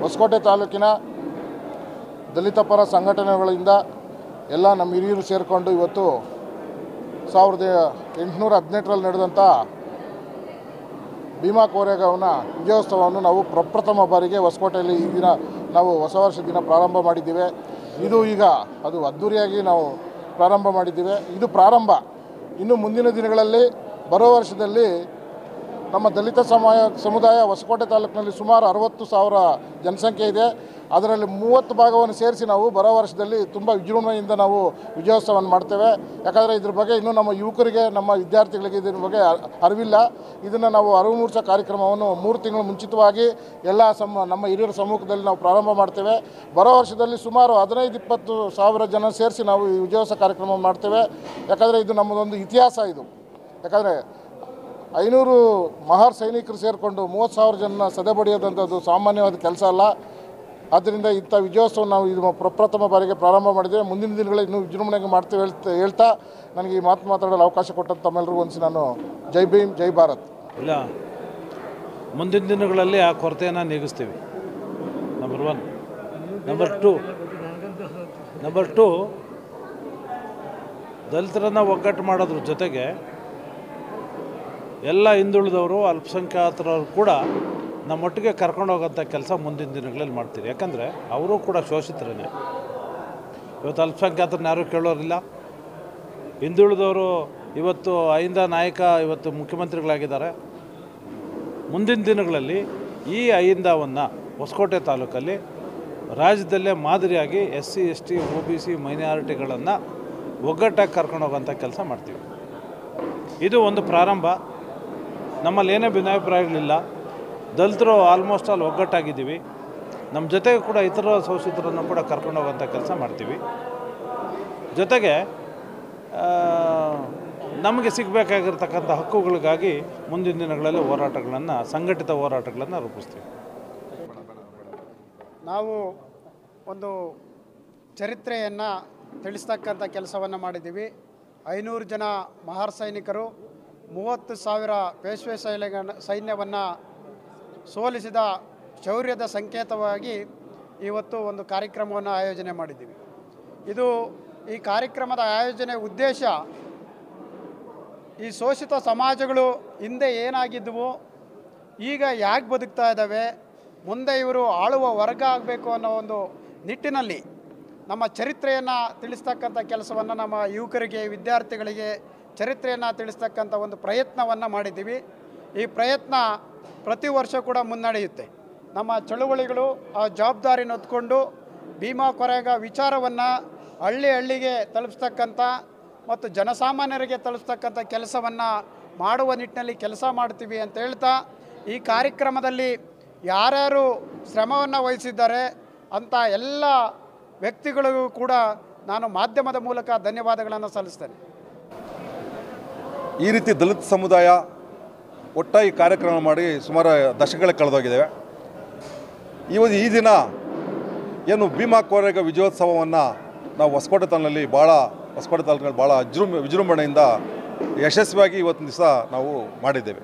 ಹೊಸಕೋಟೆ ತಾಲೂಕಿನ ದಲಿತ ಪರ ಸಂಘಟನೆಗಳಿಂದ ಎಲ್ಲ ನಮ್ಮ ಹಿರಿಯರು ಸೇರಿಕೊಂಡು ಇವತ್ತು ಸಾವಿರದ ಎಂಟುನೂರ ಹದಿನೆಂಟರಲ್ಲಿ ನಡೆದಂಥ ಭೀಮಾ ಕೋರೆಗಾಂವ್ನ ವಿಜಯೋತ್ಸವವನ್ನು ನಾವು ಪ್ರಪ್ರಥಮ ಬಾರಿಗೆ ಹೊಸಕೋಟೆಯಲ್ಲಿ ಈ ದಿನ ನಾವು ಹೊಸ ವರ್ಷ ದಿನ ಪ್ರಾರಂಭ ಮಾಡಿದ್ದೇವೆ ಇದು ಈಗ ಅದು ಅದ್ಧೂರಿಯಾಗಿ ನಾವು ಪ್ರಾರಂಭ ಮಾಡಿದ್ದೇವೆ ಇದು ಪ್ರಾರಂಭ ಇನ್ನು ಮುಂದಿನ ದಿನಗಳಲ್ಲಿ ಬರೋ ವರ್ಷದಲ್ಲಿ ನಮ್ಮ ದಲಿತ ಸಮಾಯ ಸಮುದಾಯ ಹೊಸಕೋಟೆ ತಾಲೂಕಿನಲ್ಲಿ ಸುಮಾರು ಅರವತ್ತು ಸಾವಿರ ಜನಸಂಖ್ಯೆ ಇದೆ ಅದರಲ್ಲಿ ಮೂವತ್ತು ಭಾಗವನ್ನು ಸೇರಿಸಿ ನಾವು ಬರೋ ವರ್ಷದಲ್ಲಿ ತುಂಬ ವಿಜೃಂಭಣೆಯಿಂದ ನಾವು ವಿಜಯೋತ್ಸವವನ್ನು ಮಾಡ್ತೇವೆ ಯಾಕಂದರೆ ಇದ್ರ ಬಗ್ಗೆ ಇನ್ನೂ ನಮ್ಮ ಯುವಕರಿಗೆ ನಮ್ಮ ವಿದ್ಯಾರ್ಥಿಗಳಿಗೆ ಇದ್ರ ಬಗ್ಗೆ ಅ- ಅರಿವಿಲ್ಲ ಇದನ್ನು ನಾವು ಅರಿವು ಮೂಡಿಸೋ ಕಾರ್ಯಕ್ರಮವನ್ನು ಮೂರು ತಿಂಗಳು ಮುಂಚಿತವಾಗಿ ಎಲ್ಲ ಸಮ ನಮ್ಮ ಹಿರಿಯರ ಸಮ್ಮುಖದಲ್ಲಿ ನಾವು ಪ್ರಾರಂಭ ಮಾಡ್ತೇವೆ ಬರೋ ವರ್ಷದಲ್ಲಿ ಸುಮಾರು ಹದಿನೈದು ಇಪ್ಪತ್ತು ಸಾವಿರ ಜನ ಸೇರಿಸಿ ನಾವು ಈ ವಿಜಯೋತ್ಸವ ಕಾರ್ಯಕ್ರಮ ಮಾಡ್ತೇವೆ ಯಾಕಂದರೆ ಇದು ನಮ್ಮದೊಂದು ಇತಿಹಾಸ ಇದು ಯಾಕಂದರೆ ಐನೂರು ಮಹಾರ್ ಸೈನಿಕರು ಸೇರಿಕೊಂಡು ಮೂವತ್ತು ಸಾವಿರ ಜನ ಸದೆಬಡಿಯೋದಂಥದ್ದು ಸಾಮಾನ್ಯವಾದ ಕೆಲಸ ಅಲ್ಲ ಆದ್ದರಿಂದ ಇಂಥ ವಿಜಯೋತ್ಸವ ನಾವು ಇದು ಪ್ರಪ್ರಥಮ ಬಾರಿಗೆ ಪ್ರಾರಂಭ ಮಾಡಿದ್ದೇವೆ ಮುಂದಿನ ದಿನಗಳಲ್ಲಿ ಇನ್ನೂ ವಿಜೃಂಭಣೆಗೆ ಮಾಡ್ತೇವೆ ಹೇಳ್ತಾ ಹೇಳ್ತಾ ನನಗೆ ಈ ಮಾತು ಮಾತಾಡಲು ಅವಕಾಶ ಕೊಟ್ಟಂತ ತಮ್ಮೆಲ್ಲರಿಗೂ ಒಂದ್ಸಿ ನಾನು ಜೈ ಭೀಮ್ ಜೈ ಭಾರತ್ ಇಲ್ಲ ಮುಂದಿನ ದಿನಗಳಲ್ಲಿ ಆ ಕೊರತೆಯನ್ನು ನೀಗಿಸ್ತೀವಿ number one number two number two ದಲಿತರನ್ನು ಒಗ್ಗಟ್ಟು ಮಾಡೋದ್ರ ಜೊತೆಗೆ ಎಲ್ಲ ಹಿಂದುಳಿದವರು ಅಲ್ಪಸಂಖ್ಯಾತರವರು ಕೂಡ ನಮ್ಮೊಟ್ಟಿಗೆ ಕರ್ಕೊಂಡು ಹೋಗೋಂಥ ಕೆಲಸ ಮುಂದಿನ ದಿನಗಳಲ್ಲಿ ಮಾಡ್ತೀವಿ ಯಾಕಂದರೆ ಅವರು ಕೂಡ ಶೋಷಿತರೇ ಇವತ್ತು ಅಲ್ಪಸಂಖ್ಯಾತರನ್ನ ಯಾರೂ ಕೇಳೋರಿಲ್ಲ ಹಿಂದುಳಿದವರು ಇವತ್ತು ಐಂದ ನಾಯಕ ಇವತ್ತು ಮುಖ್ಯಮಂತ್ರಿಗಳಾಗಿದ್ದಾರೆ ಮುಂದಿನ ದಿನಗಳಲ್ಲಿ ಈ ಅಹಿಂದವನ್ನು ಹೊಸಕೋಟೆ ತಾಲೂಕಲ್ಲಿ ರಾಜ್ಯದಲ್ಲೇ ಮಾದರಿಯಾಗಿ S C S T O B C ಮೈನಾರಿಟಿಗಳನ್ನು ಒಗ್ಗಟ್ಟಾಗಿ ಕರ್ಕೊಂಡು ಹೋಗೋಂಥ ಕೆಲಸ ಮಾಡ್ತೀವಿ ಇದು ಒಂದು ಪ್ರಾರಂಭ ನಮ್ಮಲ್ಲಿ ಏನೇ ಭಿನ್ನಾಭಿಪ್ರಾಯಗಳಿಲ್ಲ ದಲಿತರು ಆಲ್ಮೋಸ್ಟ್ ಆಲ್ ಒಗ್ಗಟ್ಟಾಗಿದ್ದೀವಿ ನಮ್ಮ ಜೊತೆಗೆ ಕೂಡ ಇತರ ಶೋಷಿತರನ್ನು ಕೂಡ ಕರ್ಕೊಂಡು ಹೋಗೋಂಥ ಕೆಲಸ ಮಾಡ್ತೀವಿ ಜೊತೆಗೆ ಆ, ನಮಗೆ ಸಿಗಬೇಕಾಗಿರ್ತಕ್ಕಂಥ ಹಕ್ಕುಗಳಿಗಾಗಿ ಮುಂದಿನ ದಿನಗಳಲ್ಲಿ ಹೋರಾಟಗಳನ್ನು ಸಂಘಟಿತ ಹೋರಾಟಗಳನ್ನು ರೂಪಿಸ್ತೀವಿ ನಾವು ಒಂದು ಚರಿತ್ರೆಯನ್ನು ತಿಳಿಸ್ತಕ್ಕಂಥ ಕೆಲಸವನ್ನು ಮಾಡಿದ್ದೀವಿ ಐನೂರು ಜನ ಮಹಾರ್ ಸೈನಿಕರು ಮೂವತ್ತು ಸಾವಿರ ಪೇಶ್ವೆ ಸೈನ್ಯ ಸೈನ್ಯವನ್ನು ಸೋಲಿಸಿದ ಶೌರ್ಯದ ಸಂಕೇತವಾಗಿ ಇವತ್ತು ಒಂದು ಕಾರ್ಯಕ್ರಮವನ್ನು ಆಯೋಜನೆ ಮಾಡಿದ್ದೀವಿ ಇದು ಈ ಕಾರ್ಯಕ್ರಮದ ಆಯೋಜನೆ ಉದ್ದೇಶ ಈ ಶೋಷಿತ ಸಮಾಜಗಳು ಹಿಂದೆ ಏನಾಗಿದ್ದವು ಈಗ ಯಾಕೆ ಬದುಕ್ತಾ ಇದ್ದಾವೆ ಮುಂದೆ ಇವರು ಆಳುವ ವರ್ಗ ಆಗಬೇಕು ಅನ್ನೋ ಒಂದು ನಿಟ್ಟಿನಲ್ಲಿ ನಮ್ಮ ಚರಿತ್ರೆಯನ್ನು ತಿಳಿಸ್ತಕ್ಕಂಥ ಕೆಲಸವನ್ನು ನಮ್ಮ ಯುವಕರಿಗೆ ವಿದ್ಯಾರ್ಥಿಗಳಿಗೆ ಚರಿತ್ರೆಯನ್ನು ತಿಳಿಸ್ತಕ್ಕಂಥ ಒಂದು ಪ್ರಯತ್ನವನ್ನು ಮಾಡಿದ್ದೀವಿ ಈ ಪ್ರಯತ್ನ ಪ್ರತಿ ವರ್ಷ ಕೂಡ ಮುನ್ನಡೆಯುತ್ತೆ ನಮ್ಮ ಚಳುವಳಿಗಳು ಆ ಜವಾಬ್ದಾರಿನ ಹೊತ್ಕೊಂಡು ಭೀಮಾ ಕೊರೆಗ ವಿಚಾರವನ್ನು ಹಳ್ಳಿ ಹಳ್ಳಿಗೆ ತಲುಪಿಸ್ತಕ್ಕಂಥ ಮತ್ತು ಜನಸಾಮಾನ್ಯರಿಗೆ ತಲುಪಿಸ್ತಕ್ಕಂಥ ಕೆಲಸವನ್ನು ಮಾಡುವ ನಿಟ್ಟಿನಲ್ಲಿ ಕೆಲಸ ಮಾಡ್ತೀವಿ ಅಂತ ಹೇಳ್ತಾ ಈ ಕಾರ್ಯಕ್ರಮದಲ್ಲಿ ಯಾರ್ಯಾರು ಶ್ರಮವನ್ನು ವಹಿಸಿದ್ದಾರೆ ಅಂಥ ಎಲ್ಲ ವ್ಯಕ್ತಿಗಳಿಗೂ ಕೂಡ ನಾನು ಮಾಧ್ಯಮದ ಮೂಲಕ ಧನ್ಯವಾದಗಳನ್ನು ಸಲ್ಲಿಸ್ತೇನೆ ಈ ರೀತಿ ದಲಿತ ಸಮುದಾಯ ಒಟ್ಟಾಗಿ ಕಾರ್ಯಕ್ರಮ ಮಾಡಿ ಸುಮಾರು ದಶಕಗಳ ಕಳೆದೋಗಿದ್ದೇವೆ ಇವತ್ತು ಈ ದಿನ ಏನು ಭೀಮಾ ಕೋರೆಗ ವಿಜಯೋತ್ಸವವನ್ನು ನಾವು ಹೊಸಕೋಟೆ ತಾಲೂಕಿನಲ್ಲಿ ಭಾಳ ಹೊಸಕೋಟೆ ತಾಲೂಕಿನಲ್ಲಿ ಭಾಳ ವಿಜೃಂಭ ವಿಜೃಂಭಣೆಯಿಂದ ಯಶಸ್ವಿಯಾಗಿ ಇವತ್ತಿನ ದಿವಸ ನಾವು ಮಾಡಿದ್ದೇವೆ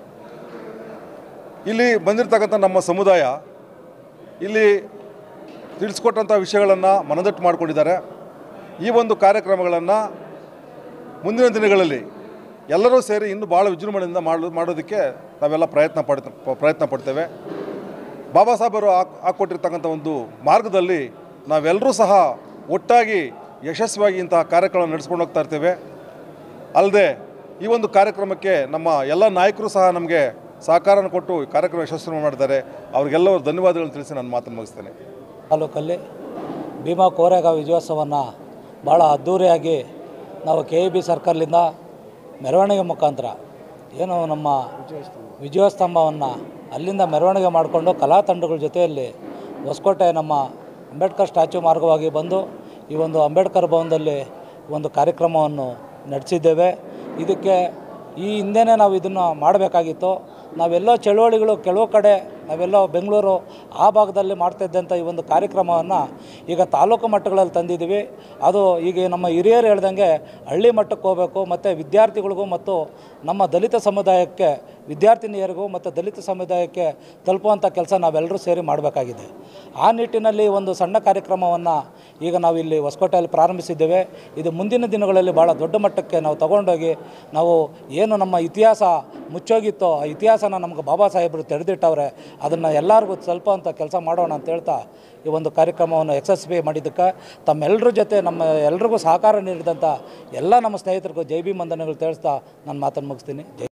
ಇಲ್ಲಿ ಬಂದಿರತಕ್ಕಂಥ ನಮ್ಮ ಸಮುದಾಯ ಇಲ್ಲಿ ತಿಳಿಸ್ಕೊಟ್ಟಂಥ ವಿಷಯಗಳನ್ನು ಮನದಟ್ಟು ಮಾಡಿಕೊಂಡಿದ್ದಾರೆ ಈ ಒಂದು ಕಾರ್ಯಕ್ರಮಗಳನ್ನು ಮುಂದಿನ ದಿನಗಳಲ್ಲಿ ಎಲ್ಲರೂ ಸೇರಿ ಇನ್ನೂ ಭಾಳ ವಿಜೃಂಭಣೆಯಿಂದ ಮಾಡೋ ಮಾಡೋದಕ್ಕೆ ನಾವೆಲ್ಲ ಪ್ರಯತ್ನ ಪಡ್ತ ಪ್ರಯತ್ನ ಪಡ್ತೇವೆ ಬಾಬಾ ಸಾಹೇಬರು ಹಾಕ್ ಹಾಕ್ಕೊಟ್ಟಿರ್ತಕ್ಕಂಥ ಒಂದು ಮಾರ್ಗದಲ್ಲಿ ನಾವೆಲ್ಲರೂ ಸಹ ಒಟ್ಟಾಗಿ ಯಶಸ್ವಿಯಾಗಿ ಇಂತಹ ಕಾರ್ಯಕ್ರಮ ನಡೆಸ್ಕೊಂಡು ಹೋಗ್ತಾ ಇರ್ತೇವೆ ಅಲ್ಲದೆ ಈ ಒಂದು ಕಾರ್ಯಕ್ರಮಕ್ಕೆ ನಮ್ಮ ಎಲ್ಲ ನಾಯಕರು ಸಹ ನಮಗೆ ಸಹಕಾರನ ಕೊಟ್ಟು ಈ ಕಾರ್ಯಕ್ರಮ ಯಶಸ್ವಿ ಮಾಡಿದ್ದಾರೆ ಅವ್ರಿಗೆಲ್ಲರೂ ಧನ್ಯವಾದಗಳನ್ನು ತಿಳಿಸಿ ನಾನು ಮಾತನ್ನು ಮುಗಿಸ್ತೇನೆ ತಾಲೂಕಲ್ಲಿ ಭೀಮಾ ಕೋರೆಗಾಂವ್ ವಿಜಯೋತ್ಸವವನ್ನು ಭಾಳ ಅದ್ಧೂರಿಯಾಗಿ ನಾವು ಕೆ ಇ ಬಿ ಸರ್ಕಲ್ನಿಂದ ಮೆರವಣಿಗೆ ಮುಖಾಂತರ ಏನು ನಮ್ಮ ವಿಜಯೋಸ್ತಂಭವನ್ನು ಅಲ್ಲಿಂದ ಮೆರವಣಿಗೆ ಮಾಡಿಕೊಂಡು ಕಲಾ ತಂಡಗಳ ಜೊತೆಯಲ್ಲಿ ಹೊಸಕೋಟೆ ನಮ್ಮ ಅಂಬೇಡ್ಕರ್ ಸ್ಟ್ಯಾಚ್ಯೂ ಮಾರ್ಗವಾಗಿ ಬಂದು ಈ ಒಂದು ಅಂಬೇಡ್ಕರ್ ಭವನದಲ್ಲಿ ಒಂದು ಕಾರ್ಯಕ್ರಮವನ್ನು ನಡೆಸಿದ್ದೇವೆ ಇದಕ್ಕೆ ಈ ಹಿಂದೆನೇ ನಾವು ಇದನ್ನು ಮಾಡಬೇಕಾಗಿತ್ತು ನಾವೆಲ್ಲೋ ಚಳುವಳಿಗಳು ಕೆಲವು ಕಡೆ ನಾವೆಲ್ಲ ಬೆಂಗಳೂರು ಆ ಭಾಗದಲ್ಲಿ ಮಾಡ್ತಾಯಿದ್ದಂಥ ಈ ಒಂದು ಕಾರ್ಯಕ್ರಮವನ್ನು ಈಗ ತಾಲೂಕು ಮಟ್ಟಗಳಲ್ಲಿ ತಂದಿದ್ದೀವಿ ಅದು ಈಗ ನಮ್ಮ ಹಿರಿಯರು ಹೇಳ್ದಂಗೆ ಹಳ್ಳಿ ಮಟ್ಟಕ್ಕೆ ಹೋಗಬೇಕು ಮತ್ತು ವಿದ್ಯಾರ್ಥಿಗಳಿಗೂ ಮತ್ತು ನಮ್ಮ ದಲಿತ ಸಮುದಾಯಕ್ಕೆ ವಿದ್ಯಾರ್ಥಿನಿಯರಿಗೂ ಮತ್ತು ದಲಿತ ಸಮುದಾಯಕ್ಕೆ ತಲುಪುವಂಥ ಕೆಲಸ ನಾವೆಲ್ಲರೂ ಸೇರಿ ಮಾಡಬೇಕಾಗಿದೆ ಆ ನಿಟ್ಟಿನಲ್ಲಿ ಒಂದು ಸಣ್ಣ ಕಾರ್ಯಕ್ರಮವನ್ನು ಈಗ ನಾವು ಇಲ್ಲಿ ಹೊಸಕೋಟೆಯಲ್ಲಿ ಪ್ರಾರಂಭಿಸಿದ್ದೇವೆ ಇದು ಮುಂದಿನ ದಿನಗಳಲ್ಲಿ ಭಾಳ ದೊಡ್ಡ ಮಟ್ಟಕ್ಕೆ ನಾವು ತಗೊಂಡೋಗಿ ನಾವು ಏನು ನಮ್ಮ ಇತಿಹಾಸ ಮುಚ್ಚೋಗಿತ್ತೋ ಆ ಇತಿಹಾಸನ ನಮ್ಗೆ ಬಾಬಾ ಸಾಹೇಬರು ತೆರೆದಿಟ್ಟವ್ರೆ ಅದನ್ನು ಎಲ್ಲರಿಗೂ ತಲುಪುವಂಥ ಕೆಲಸ ಮಾಡೋಣ ಅಂತ ಹೇಳ್ತಾ ಈ ಒಂದು ಕಾರ್ಯಕ್ರಮವನ್ನು ಯಶಸ್ವಿ ಮಾಡಿದ್ದಕ್ಕೆ ತಮ್ಮೆಲ್ಲರ ಜೊತೆ ನಮ್ಮ ಎಲ್ರಿಗೂ ಸಹಕಾರ ನೀಡಿದಂಥ ಎಲ್ಲ ನಮ್ಮ ಸ್ನೇಹಿತರಿಗೂ ಜೈ ಭೀಮ್ ವಂದನೆಗಳು ತಿಳಿಸ್ತಾ ನಾನು ಮಾತನ್ನು ಮುಗಿಸ್ತೀನಿ ಜೈ